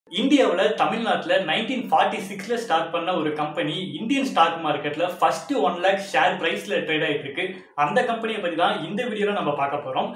இந்தியாவில் தமிழ்நாட்டில் nineteen forty சிக்ஸில் ஸ்டார்ட் பண்ண ஒரு கம்பெனி இந்தியன் ஸ்டாக் மார்க்கெட்டில் ஃபர்ஸ்ட் ஒன் லேக் ஷேர் ப்ரைஸில் ட்ரேட் ஆகிட்டு இருக்கு அந்த கம்பெனியை பற்றி தான் இந்த வீடியோவில் நம்ம பார்க்க போகிறோம்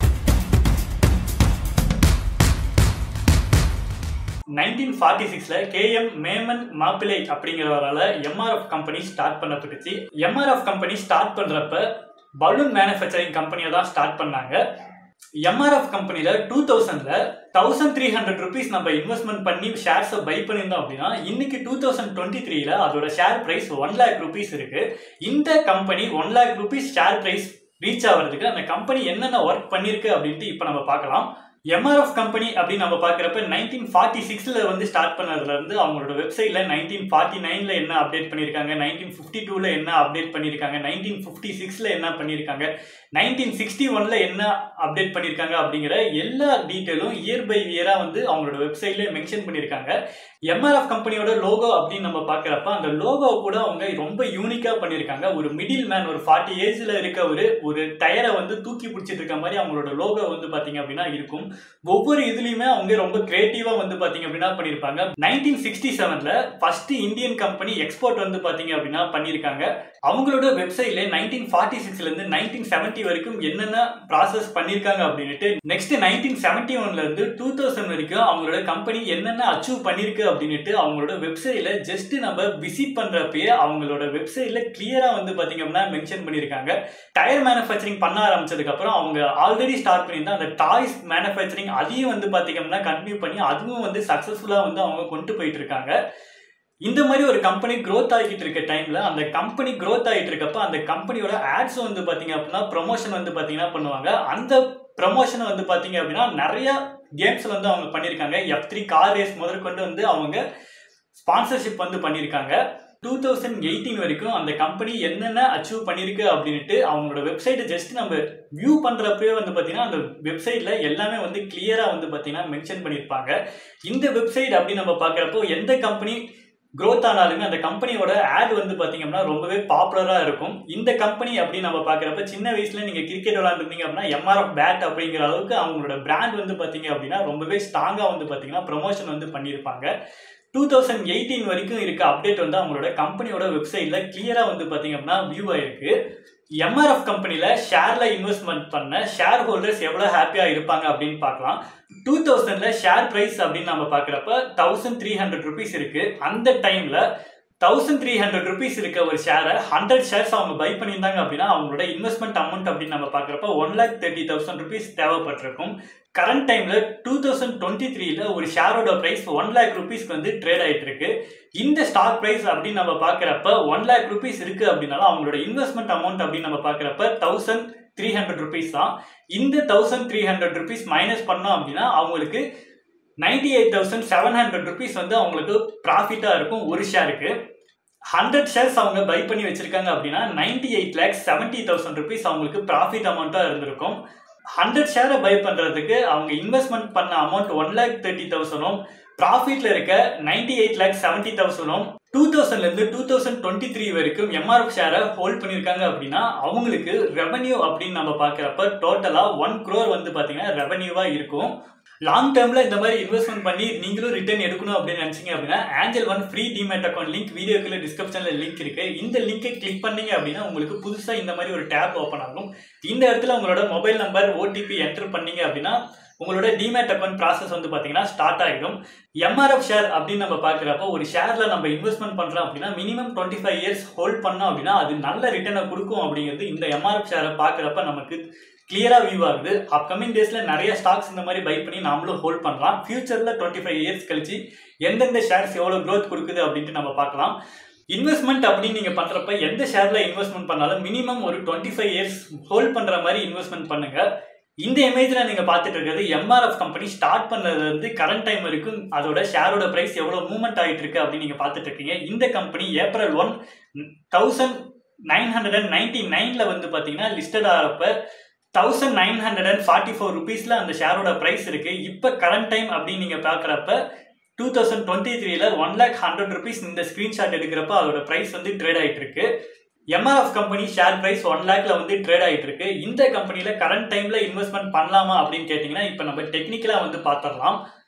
நைன்டீன் ஃபார்ட்டி சிக்ஸில் கேஎம் மேமன் மாப்பிளை அப்படிங்கிறவரால் எம்ஆர்எஃப் கம்பெனி ஸ்டார்ட் பண்ணப்பட்டுச்சு எம்ஆர்எஃப் கம்பெனி ஸ்டார்ட் பண்ணுறப்ப பலூன் மேனுஃபேக்சரிங் கம்பெனியை தான் ஸ்டார்ட் பண்ணாங்க எம்ஆர்எஃப் கம்பெனியில் டூ தௌசண்டில் தௌசண்ட் த்ரீ ஹண்ட்ரட் ருபீஸ் நம்ம இன்வெஸ்ட்மெண்ட் பண்ணி ஷேர்ஸை பை பண்ணியிருந்தோம் அப்படின்னா இன்னைக்கு டூ தௌசண்ட் டுவெண்ட்டி த்ரீல அதோட share price one lakh rupees இருக்கு இந்த company one lakh rupees share price reach ஆகிறதுக்கு அந்த கம்பெனி என்னென்ன ஒர்க் பண்ணியிருக்கு அப்படின்ட்டு இப்போ நம்ம பார்க்கலாம் எம்ஆர்எஃப் கம்பெனி அப்படின்னு நம்ம பார்க்குறப்ப நைன்டீன் ஃபார்ட்டி சிக்ஸில் வந்து ஸ்டார்ட் பண்ணதுலேருந்து அவங்களோட வெப்சைட்டில் நைன்டீன் ஃபார்ட்டி நைனில் என்ன அப்டேட் பண்ணியிருக்காங்க நைன்டீன் ஃபிஃப்டி டூவில் என்ன அப்டேட் பண்ணியிருக்காங்க நைன்டீன் ஃபிஃப்டி சிக்ஸில் என்ன பண்ணியிருக்காங்க நைன்டீன் சிக்ஸ்டி ஒனில் என்ன அப்டேட் பண்ணியிருக்காங்க அப்படிங்கிற எல்லா டீட்டெயிலும் இயர் பை இயராக வந்து அவங்களோட வெப்சைட்லேயே மென்ஷன் பண்ணியிருக்காங்க எம்ஆர்எஃப் கம்பெனியோட லோகோ அப்படின்னு நம்ம பார்க்குறப்ப அந்த லோகோ கூட அவங்க ரொம்ப யூனிக்காக பண்ணியிருக்காங்க ஒரு மிடில் மேன் ஒரு ஃபார்ட்டி ஏஜில் இருக்க ஒரு ஒரு டயரை வந்து தூக்கி பிடிச்சிட்டு இருக்க மாதிரி அவங்களோட லோகோ வந்து பார்த்தீங்க அப்படின்னா இருக்கும் ஒவ்வொரு இதுலையுமே அவங்க ரொம்ப கிரியேட்டிவாக வந்து பார்த்தீங்க அப்படின்னா பண்ணியிருப்பாங்க நைன்டீன் சிக்ஸ்டி செவனில் ஃபர்ஸ்ட் இந்தியன் கம்பெனி எக்ஸ்போர்ட் வந்து பார்த்தீங்க அப்படின்னா பண்ணியிருக்காங்க அவங்களோட வெப்சைட்ல நைன்டீன் ஃபார்ட்டி சிக்ஸ்லேருந்து நைன்டீன் செவன்ட்டி வரைக்கும் என்னென்ன ப்ராசஸ் பண்ணியிருக்காங்க அப்படின்ட்டு நெக்ஸ்ட் நைன்டீன் செவன்ட்டி ஒன்லேருந்து டூ தௌசண்ட் வரைக்கும் அவங்களோட கம்பெனி என்னென்ன அச்சீவ் பண்ணியிருக்கு அப்படின்ட்டு அவங்களோட வெப்சைட்ல ஜஸ்ட் நம்ம விசிட் பண்ணுறப்பயே அவங்களோட வெப்சைட்ல கிளியராக வந்து பார்த்தீங்க அப்படின்னா மென்ஷன் பண்ணியிருக்காங்க டயர் மேனுஃபேக்சரிங் பண்ண ஆரம்பிச்சதுக்கப்புறம் அவங்க ஆல்ரெடி ஸ்டார்ட் பண்ணியிருந்தா அந்த டாய்ஸ் மேனுஃபேக்சரிங் அதையும் வந்து பார்த்தீங்க அப்படின்னா கண்டினியூ பண்ணி அதுவும் வந்து சக்ஸஸ்ஃபுல்லாக வந்து அவங்க கொண்டு போயிட்டு இருக்காங்க இந்த மாதிரி ஒரு கம்பெனி க்ரோத் ஆகிட்டு இருக்க டைம்ல அந்த கம்பெனி க்ரோத் ஆகிட்டு இருக்கப்ப அந்த கம்பெனியோட ஆட்ஸ் வந்து பார்த்தீங்க அப்படின்னா ப்ரொமோஷன் வந்து பார்த்தீங்கன்னா பண்ணுவாங்க அந்த ப்ரமோஷன் வந்து பார்த்தீங்க அப்படின்னா நிறைய கேம்ஸ் வந்து அவங்க பண்ணியிருக்காங்க எஃப் த்ரீ கார் ரேஸ் முதற்கொண்டு வந்து அவங்க ஸ்பான்சர்ஷிப் வந்து பண்ணியிருக்காங்க டூ தௌசண்ட் எயிட்டீன் வரைக்கும் அந்த கம்பெனி என்னென்ன அச்சீவ் பண்ணியிருக்கு அப்படின்ட்டு அவங்களோட வெப்சைட்டை ஜஸ்ட் நம்ம வியூ பண்ணுறப்பவே வந்து பார்த்தீங்கன்னா அந்த வெப்சைட்டில் எல்லாமே வந்து கிளியராக வந்து பார்த்தீங்கன்னா மென்ஷன் பண்ணியிருப்பாங்க இந்த வெப்சைட் அப்படின்னு நம்ம பார்க்குறப்போ எந்த கம்பெனி க்ரோத் ஆனாலுமே அந்த கம்பெனியோட ஆட் வந்து பார்த்தீங்கன்னா ரொம்பவே பாப்புலராக இருக்கும் இந்த கம்பெனி அப்படின்னு நம்ம பார்க்குறப்ப சின்ன வயசில் நீங்கள் கிரிக்கெட் விளாண்டுருந்தீங்க அப்படின்னா எம்ஆர்எஃப் பேட் அப்படிங்கிற அளவுக்கு அவங்களோட பிராண்ட் வந்து பார்த்தீங்க அப்படின்னா ரொம்பவே ஸ்ட்ராங்காக வந்து பார்த்தீங்கன்னா ப்ரொமோஷன் வந்து பண்ணியிருப்பாங்க டூ தௌசண்ட் எயிட்டீன் வரைக்கும் இருக்க அப்டேட் வந்து அவங்களோட கம்பெனியோட வெப்சைட்டில் கிளியராக வந்து பார்த்தீங்க அப்படின்னா வியூ ஆயிருக்கு எம்ஆர்எஃப் கம்பெனியில் ஷேரில் இன்வெஸ்ட்மெண்ட் பண்ண ஷேர் ஹோல்டர்ஸ் எவ்வளோ ஹாப்பியாக இருப்பாங்க அப்படின்னு பார்க்கலாம் டூ தௌசண்டில் ஷேர் ப்ரைஸ் அப்படின்னு நம்ம பார்க்குறப்ப தௌசண்ட் த்ரீ ஹண்ட்ரட் ருபீஸ் இருக்குது அந்த டைமில் தௌசண்ட் த்ரீ ஹண்ட்ரட் ருபீஸ் இருக்க ஒரு ஷேரை ஹண்ட்ரட் ஷேர்ஸ் அவங்க பை பண்ணியிருந்தாங்க அப்படின்னா அவங்களோட இன்வெஸ்ட்மெண்ட் அமௌண்ட் அப்படின்னு நம்ம பார்க்குறப்ப one lakh thirty thousand rupees தேவைப்பட்டிருக்கும் கரண்ட் டைமில் டூ தௌசண்ட் டுவெண்ட்டி த்ரீல ஒரு ஷேரோட ப்ரைஸ் ஒன் லேக் ருபீஸ்க்கு வந்து ட்ரேட் ஆகிட்டு இருக்கு இந்த ஸ்டாக் ப்ரைஸ் அப்படின்னு நம்ம பார்க்குறப்ப ஒன் லேக் ருபீஸ் இருக்கு அப்படின்னாலும் அவங்களோட இன்வெஸ்ட்மெண்ட் அமௌண்ட் அப்படின்னு நம்ம பார்க்குறப்ப தௌசண்ட் த்ரீ ஹண்ட்ரட் ருபீஸ் தான் இந்த thousand three hundred rupees minus பண்ணோம் அப்படின்னா அவங்களுக்கு ninety eight thousand seven hundred rupees வந்து அவங்களுக்கு ப்ராஃபிட்டாக இருக்கும் ஒரு ஷேருக்கு ஹண்ட்ரட் ஷேர்ஸ் அவங்க பை பண்ணி வச்சிருக்காங்க அப்படின்னா ninety eight lakhs seventy thousand rupees அவங்களுக்கு ப்ராஃபிட் அமௌண்ட்டாக இருந்திருக்கும் ஹண்ட்ரட் ஷேரை பை பண்ணுறதுக்கு அவங்க இன்வெஸ்ட்மெண்ட் பண்ண அமௌண்ட் ஒன் லேக் தேர்ட்டி தௌசண்டும் ப்ராஃபிட்டில் இருக்க நைன்டி எயிட் லேக் செவன்ட்டி தௌசண்டும் டூ தௌசண்ட்லேருந்து டூ தௌசண்ட் டுவெண்ட்டி த்ரீ வரைக்கும் எம்ஆர்எஃப் ஷேரை ஹோல்ட் பண்ணியிருக்காங்க அப்படின்னா அவங்களுக்கு ரெவன்யூ அப்படின்னு நம்ம பார்க்குறப்ப டோட்டலாக ஒன் க்ரோர் வந்து பார்த்தீங்கன்னா ரெவன்யூவாக இருக்கும் லாங் டேர்மில் இந்த மாதிரி இன்வெஸ்ட்மெண்ட் பண்ணி நீங்களும் ரிட்டர்ன் எடுக்கணும் அப்படின்னு நினச்சிங்க அப்படின்னா Angel one free demat account link வீடியோக்குள்ள டிஸ்கிரிப்ஷனில் லிங்க் இருக்கு இந்த லிங்கை கிளிக் பண்ணீங்க அப்படின்னா உங்களுக்கு புதுசாக இந்த மாதிரி ஒரு டேப் ஓப்பன் ஆகும் இந்த இடத்துல உங்களோட மொபைல் நம்பர் ஓடிபி என்டர் பண்ணீங்க அப்படின்னா உங்களோட டிமேட் அக்கௌண்ட் ப்ராசஸ் வந்து பார்த்தீங்கன்னா ஸ்டார்ட் ஆகிடும் எம்ஆர்எஃப் ஷேர் அப்படின்னு நம்ம பார்க்குறப்போ ஒரு ஷேரில் நம்ம இன்வெஸ்ட்மெண்ட் பண்ணுறோம் அப்படின்னா minimum twenty five years hold பண்ணோம் அப்படின்னா அது நல்ல ரிட்டர்னை கொடுக்கும் அப்படிங்கிறது இந்த எம்ஆர்எஃப் ஷேரை பார்க்குறப்ப நமக்கு கிளியராக வியூ ஆகுது அப்கமிங் டேஸில் நிறைய ஸ்டாக்ஸ் இந்த மாதிரி பை பண்ணி நாமளும் ஹோல்ட் பண்ணலாம் ஃபியூச்சரில் டுவெண்ட்டி ஃபைவ் இயர்ஸ் கழிச்சு எந்தெந்த ஷேர்ஸ் எவ்வளோ க்ரோத் கொடுக்குது அப்படின்ட்டு நம்ம பார்க்கலாம் இன்வெஸ்ட்மெண்ட் அப்படின்னு நீங்கள் பண்ணுறப்ப எந்த ஷேரில் இன்வெஸ்ட்மெண்ட் பண்ணாலும் மினிமம் ஒரு டுவெண்ட்டி ஃபைவ் இயர்ஸ் ஹோல்ட் பண்ணுற மாதிரி இன்வெஸ்ட்மெண்ட் பண்ணுங்கள் இந்த இமேஜில் நீங்கள் பார்த்துட்டு இருக்கிறது எம்ஆர்எஃப் கம்பெனி ஸ்டார்ட் பண்ணதுலேருந்து கரண்ட் டைம் வரைக்கும் அதோட ஷேரோட ப்ரைஸ் எவ்வளோ மூவ்மெண்ட் ஆகிட்டு இருக்கு அப்படின்னு நீங்கள் பார்த்துட்டு இருக்கீங்க இந்த company April one thousand nine hundred and ninety நைனில் வந்து பார்த்தீங்கன்னா லிஸ்டட் ஆகிறப்ப thousand nine hundred and forty four ருபீஸில் அந்த ஷேரோட ப்ரைஸ் இருக்குது இப்போ கரண்ட் டைம் அப்படின்னு நீங்கள் பார்க்குறப்ப டூ தௌசண்ட் டுவெண்ட்டி த்ரீல ஒன் லேக் ஹண்ட்ரட் ருபீஸ் இந்த ஸ்க்ரீன்ஷாட் எடுக்கிறப்ப அதோட ப்ரைஸ் வந்து ட்ரேட் ஆகிட்டு இருக்கு MRF company share price one லேக்ல வந்து ட்ரேட் ஆகிட்டு இருக்கு இந்த கம்பெனியில் கரண்ட் டைம்ல இன்வெஸ்ட்மெண்ட் பண்ணலாமா அப்படின்னு கேட்டிங்கன்னா இப்போ நம்ம டெக்னிக்கலாக வந்து பார்த்துடலாம்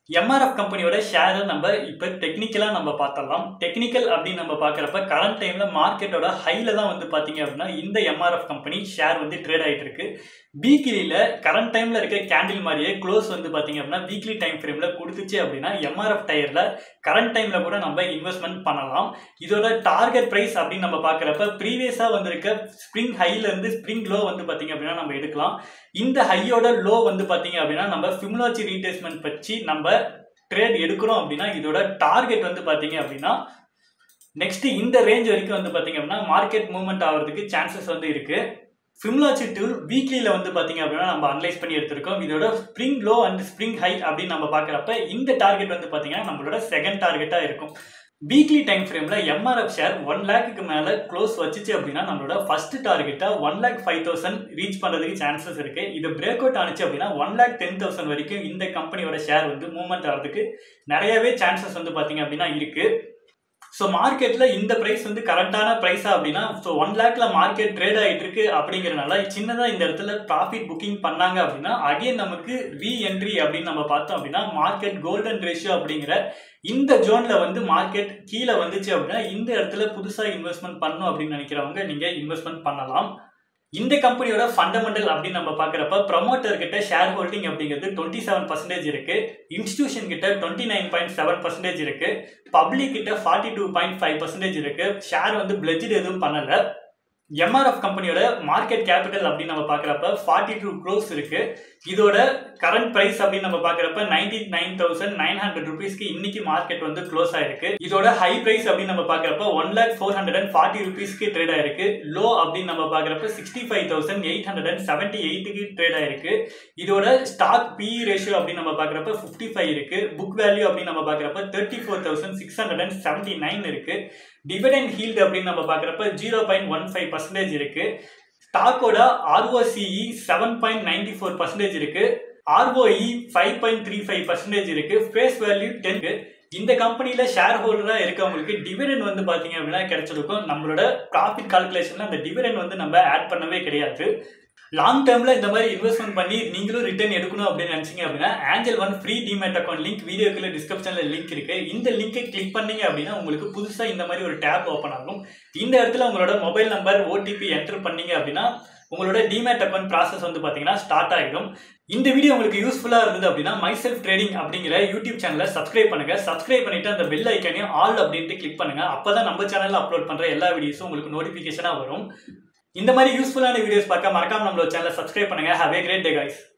எம்ஆர்எஃப் கம்பெனியோட ஷேரை நம்ம இப்போ டெக்னிக்கலாக நம்ம பார்த்தலாம் டெக்னிக்கல் அப்படின்னு நம்ம பார்க்குறப்ப கரண்ட் டைமில் மார்க்கெட்டோட ஹையில் தான் வந்து பார்த்தீங்க அப்படின்னா இந்த எம்ஆர்எஃப் கம்பெனி ஷேர் வந்து ட்ரேட் ஆகிட்டு இருக்கு வீக்லியில் கரண்ட் டைமில் இருக்க கேண்டில் மாதிரியே க்ளோஸ் வந்து பார்த்தீங்க அப்படின்னா வீக்லி டைம் ஃப்ரேமில் கொடுத்துச்சு அப்படின்னா எம்ஆர்எஃப் டயரில் கரண்ட் டைமில் கூட நம்ம இன்வெஸ்ட்மெண்ட் பண்ணலாம் இதோட டார்கெட் ப்ரைஸ் அப்படின்னு நம்ம பார்க்குறப்ப ப்ரீவியஸாக வந்திருக்க ஸ்ப்ரிங் ஹைலேருந்து ஸ்ப்ரிங் லோ வந்து பார்த்தீங்க அப்படின்னா நம்ம எடுக்கலாம் இந்த ஹையோட லோ வந்து பார்த்தீங்க அப்படின்னா நம்ம ஃபிம்லாச்சி ரீட்ரேஸ்மெண்ட் வச்சு நம்ம ட்ரேட் எடுக்கிறோம் அப்படின்னா இதோட டார்கெட் வந்து பார்த்தீங்க அப்படின்னா நெக்ஸ்ட் இந்த ரேஞ்ச் வரைக்கும் வந்து பார்த்தீங்க அப்படின்னா மார்க்கெட் மூவ்மெண்ட் ஆகிறதுக்கு சான்சஸ் வந்து இருக்கு ஃபிம்லாச்சி டூல் வீக்லியில் வந்து பார்த்தீங்க அப்படின்னா நம்ம அனலைஸ் பண்ணி எடுத்திருக்கோம் இதோட spring low and spring high அப்படின்னு நம்ம பார்க்குறப்ப இந்த டார்கெட் வந்து பார்த்தீங்கன்னா நம்மளோட செகண்ட் டார்கெட்டாக இருக்கும் வீக்லி டைம் ஃப்ரேமில் எம்ஆர்எஃப் ஷேர் ஒன் லேக்குக்கு மேலே க்ளோஸ் வச்சுச்சு அப்படின்னா நம்மளோட ஃபர்ஸ்ட் டார்கெட்டாக one lakh five thousand reach பண்ணுறதுக்கு சான்சஸ் இருக்குது இது பிரேக் அவுட் ஆனிச்சு அப்படின்னா ஒன் லேக் டென் தௌசண்ட் வரைக்கும் இந்த கம்பெனியோட ஷேர் வந்து மூவ்மெண்ட் ஆகிறதுக்கு நிறையவே சான்சஸ் வந்து பார்த்தீங்க அப்படின்னா இருக்குது ஸோ மார்க்கெட்டில் இந்த ப்ரைஸ் வந்து கரெக்டான ப்ரைஸா அப்படின்னா ஸோ ஒன் லேக்ல மார்க்கெட் ட்ரேட் ஆகிட்டு இருக்கு அப்படிங்கிறனால சின்னதாக இந்த இடத்துல ப்ராஃபிட் புக்கிங் பண்ணாங்க அப்படின்னா அகைன் நமக்கு ரீ என்ட்ரி அப்படின்னு நம்ம பார்த்தோம் அப்படின்னா மார்க்கெட் கோல்டன் ரேஷியோ அப்படிங்கிற இந்த ஜோன்ல வந்து மார்க்கெட் கீழே வந்துச்சு அப்படின்னா இந்த இடத்துல புதுசாக இன்வெஸ்ட்மெண்ட் பண்ணணும் அப்படின்னு நினைக்கிறவங்க நீங்கள் இன்வெஸ்ட்மெண்ட் பண்ணலாம் இந்த கம்பெனியோட ஃபண்டமெண்டல் அப்படின்னு நம்ம பார்க்குறப்ப ப்ரமோட்டர் கிட்ட ஷேர் ஹோல்டிங் அப்படிங்கிறது டுவெண்ட்டி செவன் பர்சன்டேஜ் இருக்கு இன்ஸ்டியூஷன் கிட்ட twenty nine point seven percentage இருக்கு பப்ளிக் கிட்ட forty two point five percentage இருக்கு ஷேர் வந்து பிளட்ஜட் எதுவும் பண்ணல எம்ஆர்எஃப் கம்பெனியோட மார்க்கெட் கேபிட்டல் அப்படின்னு நம்ம பார்க்குறப்ப ஃபார்ட்டி டூ க்ரோஸ் இருக்கு இதோட கரண்ட் பிரைஸ் அப்படின்னு நம்ம பார்க்குறப்ப ninety nine thousand nine hundred ருபீஸ்க்கு இன்னைக்கு மார்க்கெட் வந்து க்ளோஸ் ஆயிருக்கு இதோட ஹை பிரைஸ் அப்படின்னு நம்ம பார்க்குறப்ப one lakh four hundred and forty ருபீஸ்க்கு ட்ரேட் ஆயிருக்கு லோ அப்படின்னு நம்ம பார்க்குறப்ப sixty five thousand eight hundred and seventy எயிட்டுக்கு ட்ரேட் ஆயிருக்கு இதோட ஸ்டாக் பி ரேஷியோ அப்படின்னு நம்ம பார்க்குறப்ப ஃபிஃப்டி ஃபைவ் இருக்கு புக் வேல்யூ அப்படின்னு நம்ம பார்க்குறப்ப thirty four thousand six hundred and seventy nine இருக்கு டிவிடெண்ட் ஹீல்டு அப்படின்னு நம்ம பார்க்குறப்ப zero point one five percentage இருக்கு ஸ்டாக்கோட ROCE seven point ninety four percentage இருக்கு ROE five point three five percentage இருக்கு ஃபேஸ் வேல்யூ டென் இந்த கம்பெனியில் ஷேர் ஹோல்டராக இருக்கவங்களுக்கு டிவிடெண்ட் வந்து பார்த்தீங்க அப்படின்னா கிடைச்சிருக்கும் நம்மளோட ப்ராஃபிட் கால்குலேஷனில் அந்த டிவிடெண்ட் வந்து நம்ம ஆட் பண்ணவே கிடையாது லாங் டேர்மில் இந்த மாதிரி இன்வெஸ்ட்மெண்ட் பண்ணி நீங்களும் ரிட்டர்ன் எடுக்கணும் அப்படின்னு நினச்சிங்க அப்படின்னா Angel one free demat account link வீடியோக்குள்ள டிஸ்கிரிப்ஷனில் லிங்க் இருக்கு இந்த லிங்கை கிளிக் பண்ணீங்க அப்படின்னா உங்களுக்கு புதுசாக இந்த மாதிரி ஒரு டேப் ஓப்பன் ஆகும் இந்த இடத்துல உங்களோட மொபைல் நம்பர் ஓடிபி என்டர் பண்ணீங்க அப்படின்னா உங்களோட டிமேட் அக்கௌண்ட் ப்ராசஸ் வந்து பார்த்தீங்கன்னா ஸ்டார்ட் ஆகிடும் இந்த வீடியோ உங்களுக்கு யூஸ்ஃபுல்லாக இருந்தது அப்படின்னா மை செல்ஃப் ட்ரேடிங் அப்படிங்கிற யூடியூப் சேனலை சப்ஸ்கிரைப் பண்ணுங்க சப்ஸ்கிரைப் பண்ணிட்டு அந்த பெல் ஐக்கானையும் ஆல் அப்படின்ட்டு கிளிக் பண்ணுங்க அப்பதான் நம்ம சேனலில் அப்லோட் பண்ற எல்லா வீடியோஸும் உங்களுக்கு நோட்டிஃபிகேஷனாக வரும் இந்த மாதிரி யூஸ்ஃபுல்லான வீடியோஸ் பார்க்க மறக்காம நம்மளோட சேனலை சப்ஸ்கிரைப் பண்ணுங்க have a great day guys